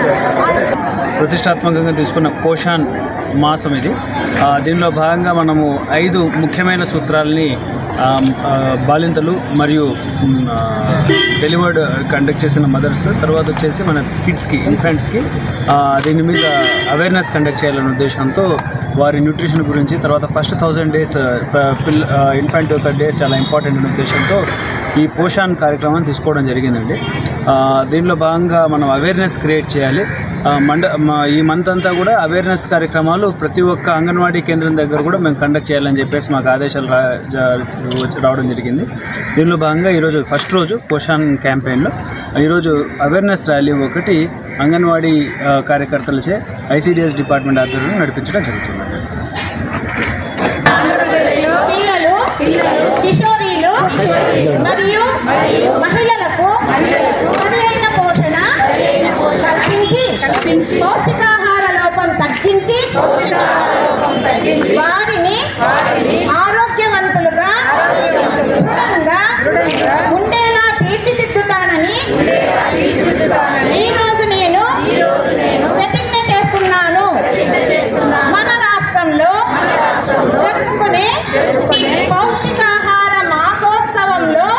ప్రతిష్టాత్మకంగా తీసుకున్న పోషాన్ మాసం ఇది ఆ, దీనిలో భాగంగా మనము ఐదు ముఖ్యమైన సూత్రాలని ఆ, ఆ, బాలింతలు మరియు మ్, ఆ, డెలివర్డ్ కండక్ట్ చేసిన మదర్స్ తర్వాత వచ్చేసి మన కిడ్స్కి ఇన్ఫాంట్స్కి దీని మీద అవేర్నెస్ కండక్ట్ చేయాలనే ఉద్దేశంతో వారి న్యూట్రిషన్ గురించి తర్వాత ఫస్ట్ థౌజండ్ డేస్ పిల్ల ఇన్ఫాంట్ యొక్క డేస్ చాలా ఇంపార్టెంట్ అనే ఉద్దేశంతో ఈ పోషాన్ కార్యక్రమాన్ని తీసుకోవడం జరిగిందండి ఆ, దీనిలో భాగంగా మనం అవేర్నెస్ క్రియేట్ చేయాలి ఆ, మండ మా- ఈ మంత్ అంతా కూడా అవేర్నెస్ కార్యక్రమాలు ప్రతి ఒక్క అంగన్వాడీ కేంద్రం దగ్గర కూడా మేము కండక్ట్ చేయాలని చెప్పేసి మాకు ఆదేశాలు రా జా- వచ్చి- రావడం జరిగింది దీనిలో భాగంగా ఈరోజు ఫస్ట్ రోజు పోషాన్ క్యాంపెయిన్లో ఈరోజు అవేర్నెస్ ర్యాలీ ఒకటి అంగన్వాడీ ఆ, కార్యకర్తలచే ఐసీడీఎస్ డిపార్ట్మెంట్ ఆధ్వర్యంలో నడిపించడం జరుగుతుందండి పిల్లలు కిషోరీలు మరియు మహిళలకు సరైన పోషణ కల్పించి పౌష్టికాహార లోపం తగ్గించి వారిని ఆరోగ్యవంతులుగా దృఢంగా ఉండేలా తీర్చిదిద్దుతానని ఈ రోజు నేను ప్రతిజ్ఞ చేస్తున్నాను మన రాష్ట్రంలో జరుపుకునే పౌష్టికాహార మాసోత్సవంలో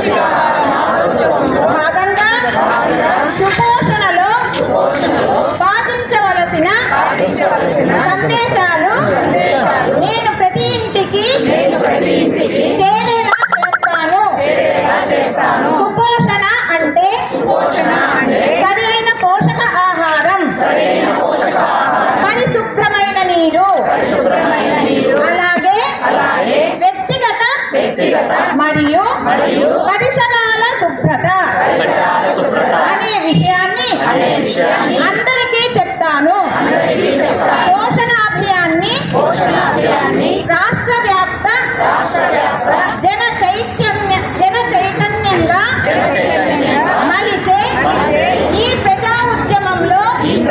భాగంగా సుపోషణలో పాటించవలసిన సందేశాలు నేను ప్రతి ఇంటికి చేరేలా చేస్తాను సుపోషణ అంటే సరైన పోషక ఆహారం పరిశుభ్రమైన నీరు అలాగే వ్యక్తిగత మరియు పరిసరాల శుభ్రత అనే విషయాన్ని అందరికీ చెప్తాను పోషణ అభియాన్ని రాష్ట్ర వ్యాప్త జన చైతన్య జన చైతన్యంగా మలిచే ఈ ప్రజా ఉద్యమంలో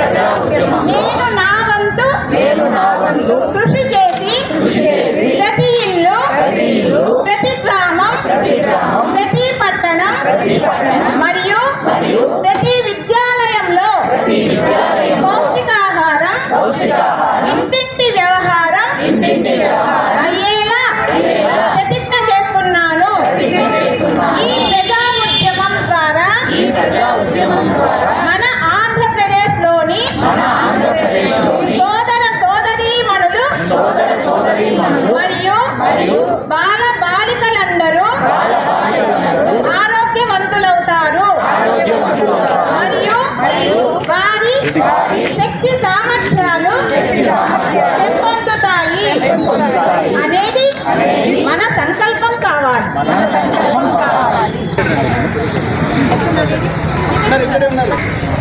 నేను నా వంతు కృషి చేసి ప్రతి ఇల్లు ప్రతి గ్రామం ప్రతి పట్టణం మరియు ప్రతి విద్యాలయంలో పౌష్టికాహారం ఇంటింటి వ్యవహారం అయ్యేలా ప్రతిజ్ఞ చేస్తున్నాను ఈ ప్రజా ఉద్యమం ద్వారా మన ఆంధ్రప్రదేశ్ లోని సోదర సోదరీమణులు మరియు బాల బాలికలందరూ ఆరోగ్యవంతులవుతారు మరియు వారి శక్తి సామర్థ్యాలు పెంపొందుతాయి అనేది మన సంకల్పం కావాలి ఉన్నారు ఇక్కడే ఉన్నారు